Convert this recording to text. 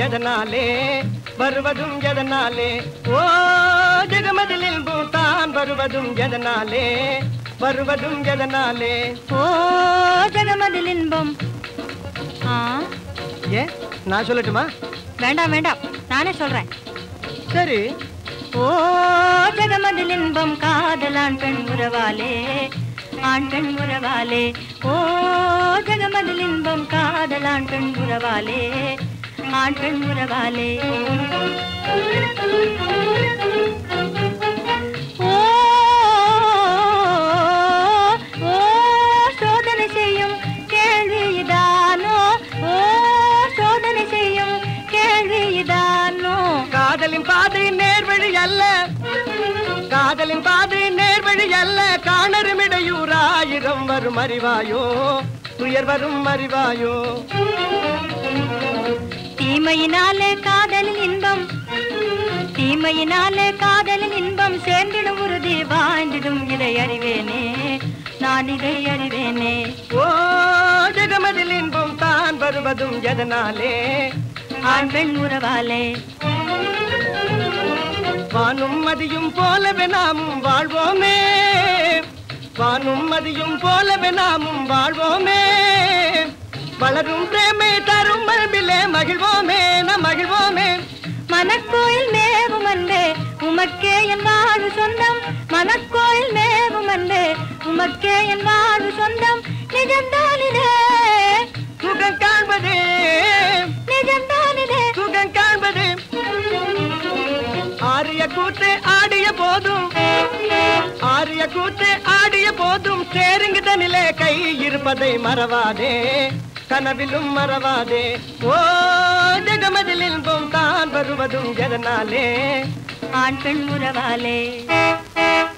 எதனாலே வருவதும் எதனாலே ஓ ஜெகமதில் இன்பம் தான் வருவதும் எதனாலே வருவதும் எதனாலே ஓ ஜெகமதில் இன்பம் ஆ ஏ நான் சொல்லட்டுமா வேண்டாம் வேண்டாம் நானே சொல்றேன் சரி ஓ ஜெகமதில் இன்பம் காதலான் பெண் உறவாலே ஆண் பெண் உறவாலே ஓ ஜெகமதில் இன்பம் காதலான் பெண் உறவாலே ஆண் பெண் உறவாலே ஓ ஓ சோதனை செய்யும் கேள்வி இதானோ ஓ சோதனை செய்யும் கேள்வி இதானோ காதலின் பாதை நேர்வழி அல்ல காதலின் பாதை நேர்வழி அல்ல காணருமிடையூராயிரம் வரும் அறிவாயோ துயர் வரும் அறிவாயோ தீமையினாலே காதலின் இன்பம் தீமையினாலே காதலின் இன்பம் சேர்ந்திடும் உறுதி வாழ்ந்திடும் இதை அறிவேனே நான் இதை அறிவேனே ஓ ஜெகமதில் இன்பம் தான் வருவதும் எதனாலே ஆண் பெண் உறவாலே வானும் மதியும் போலவே நாமும் வாழ்வோமே வானும் மதியும் போலவே நாமும் வாழ்வோமே வளரும் பிரேமை தரும் மரபிலே மகிழ்வோமே நம் மகிழ்வோமே மனக்கோயில் மேவும் அன்பே உமக்கே என் வாழ்வு சொந்தம் மனக்கோயில் மேவும் அன்பே உமக்கே என் வாழ்வு சொந்தம் நிஜம்தானிதே சுகம் காண்பதே நிஜம்தானிதே சுகம் காண்பதே ஆரிய கூத்து ஆடிய போதும் ஆரிய கூத்து ஆடிய போதும் சேருங்குதனிலே கை இருப்பதை மறவாதே கனவிலும் மறவாதே ஓ ஜெகமதில் இன்பம் தான் வருவதும் எதனாலே ஆண் பெண் உறவாலே